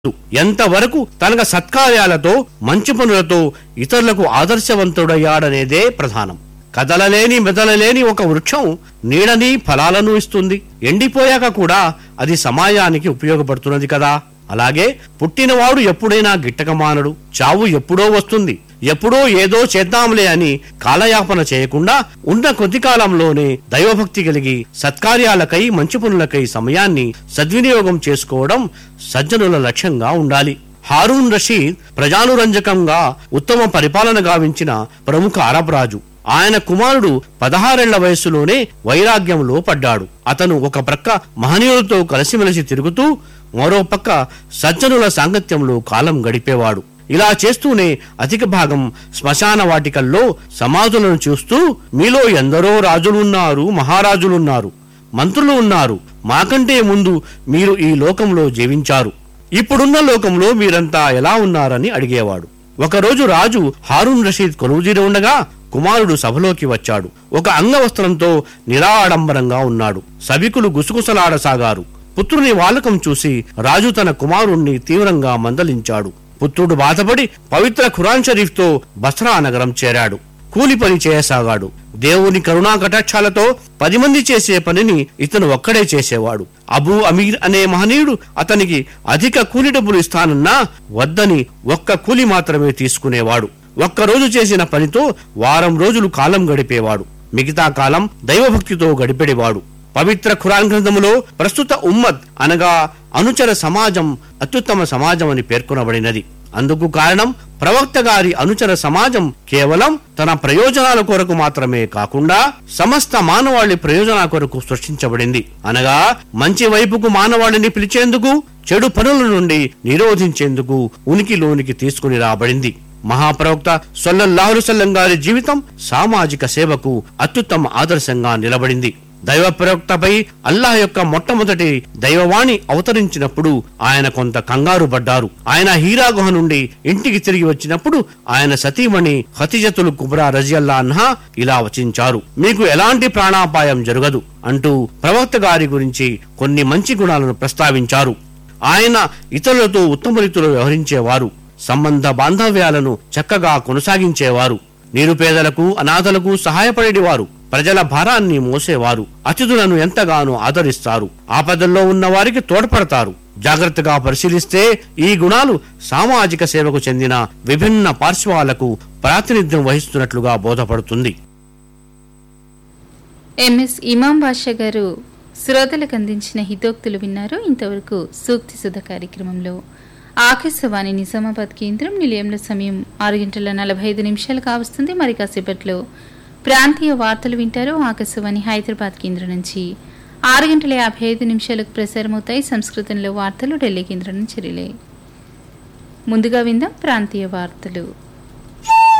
ఎంతవరకు తనక సత్కార్యాలతో మంచి పనులతో ఇతరులకు ఆదర్శవంతుడయ్యాడనేదే ప్రధానం కదలలేని మెదలలేని ఒక వృక్షం నీడని ఫలాలను ఇస్తుంది ఎండిపోయాక కూడా అది సమాజానికి ఉపయోగపడుతున్నది కదా అలాగే పుట్టినవాడు ఎప్పుడైనా గిట్టక మానడు చావు ఎప్పుడో వస్తుంది ఎప్పుడో ఏదో చేద్దాంలే అని కాలయాపన చేయకుండా ఉన్న కొద్ది కాలంలోనే దైవభక్తి కలిగి సత్కార్యాలకై మంచి పనులకై సమయాన్ని సద్వినియోగం చేసుకోవడం సజ్జనుల లక్ష్యంగా ఉండాలి హారూన్ రషీద్ ప్రజానురంజకంగా ఉత్తమ పరిపాలన గావించిన ప్రముఖ అరబ్ రాజు ఆయన కుమారుడు పదహారేళ్ల వయస్సులోనే వైరాగ్యంలో పడ్డాడు అతను ఒక ప్రక్క మహనీయులతో కలిసిమెలిసి తిరుగుతూ మరో పక్క సజ్జనుల సాంగత్యంలో కాలం గడిపేవాడు ఇలా చేస్తూనే అధిక భాగం శ్మశాన వాటికల్లో సమాధులను చూస్తూ మీలో ఎందరో రాజులున్నారు మహారాజులున్నారు మంత్రులు ఉన్నారు మాకంటే ముందు మీరు ఈ లోకంలో జీవించారు ఇప్పుడున్న లోకంలో మీరంతా ఎలా ఉన్నారని అడిగేవాడు ఒకరోజు రాజు హారూన్ రషీద్ కొలువుదీరి ఉండగా కుమారుడు సభలోకి వచ్చాడు ఒక అంగవస్త్రంతో నిరాడంబరంగా ఉన్నాడు సభికులు గుసగుసలాడసాగారు పుత్రుని వాలకం చూసి రాజు తన కుమారుణ్ణి తీవ్రంగా మందలించాడు పుత్రుడు బాధపడి పవిత్ర ఖురాన్ షరీఫ్తో బస్రా నగరం చేరాడు కూలి పని చేయసాగాడు దేవుని కరుణా కటాక్షాలతో పది మంది చేసే పనిని ఇతను ఒక్కడే చేసేవాడు అబూ అమీర్ అనే మహనీయుడు అతనికి అధిక కూలి డబ్బులు ఇస్తానన్నా వద్దని ఒక్క కూలి మాత్రమే తీసుకునేవాడు ఒక్క రోజు చేసిన పనితో వారం రోజులు కాలం గడిపేవాడు మిగతా కాలం దైవభక్తితో గడిపెడేవాడు పవిత్ర ఖురాన్ గ్రంథములో ప్రస్తుత ఉమ్మత్ అనగా అనుచర సమాజం అత్యుత్తమ సమాజం అని పేర్కొనబడినది అందుకు కారణం ప్రవక్త గారి అనుచర సమాజం కేవలం తన ప్రయోజనాల కొరకు మాత్రమే కాకుండా సమస్త మానవాళి ప్రయోజనాల కొరకు సృష్టించబడింది అనగా మంచి వైపుకు మానవాళిని పిలిచేందుకు చెడు పనుల నుండి నిరోధించేందుకు ఉనికిలోనికి తీసుకుని రాబడింది మహాప్రవక్త సొల్లల్లాహు సల్లం గారి జీవితం సామాజిక సేవకు అత్యుత్తమ ఆదర్శంగా నిలబడింది దైవ ప్రవక్తపై అల్లాహ్ యొక్క మొట్టమొదటి దైవవాణి అవతరించినప్పుడు ఆయన కొంత కంగారు పడ్డారు ఆయన హీరా గుహ నుండి ఇంటికి తిరిగి వచ్చినప్పుడు ఆయన సతీమణి హతిజతులు కుబ్రా రజియల్లా అన్హా ఇలా వచించారు మీకు ఎలాంటి ప్రాణాపాయం జరగదు అంటూ ప్రవక్త గారి గురించి కొన్ని మంచి గుణాలను ప్రస్తావించారు ఆయన ఇతరులతో ఉత్తమ రీతిలో వ్యవహరించేవారు సంబంధ బాంధవ్యాలను చక్కగా కొనసాగించేవారు నిరుపేదలకు అనాథలకు సహాయపడేవారు ప్రజల భారాన్ని మోసేవారు అతిథులను ఎంతగానో ఆదరిస్తారు ఆపదల్లో ఉన్న వారికి తోడ్పడతారు జాగ్రత్తగా పరిశీలిస్తే ఈ గుణాలు సామాజిక సేవకు చెందిన విభిన్న పార్శ్వాలకు ప్రాతినిధ్యం వహిస్తున్నట్లుగా బోధపడుతుంది ఎంఎస్ ఇమాం బాషా గారు శ్రోతలకు అందించిన హితోక్తులు విన్నారు ఇంతవరకు సూక్తి సుధ కార్యక్రమంలో ఆకాశవాణి నిజామాబాద్ కేంద్రం నిలయంలో సమయం ఆరు గంటల నలభై ఐదు నిమిషాలు కావస్తుంది మరి కాసేపట్లో ప్రాంతీయ వార్తలు వింటారు ఆకాశవాణి హైదరాబాద్ కేంద్రం నుంచి ఆరు గంటల యాభై ఐదు నిమిషాలకు ప్రసారమవుతాయి సంస్కృతంలో వార్తలు ఢిల్లీ కేంద్రం నుంచి రిలే ముందుగా విందాం ప్రాంతీయ వార్తలు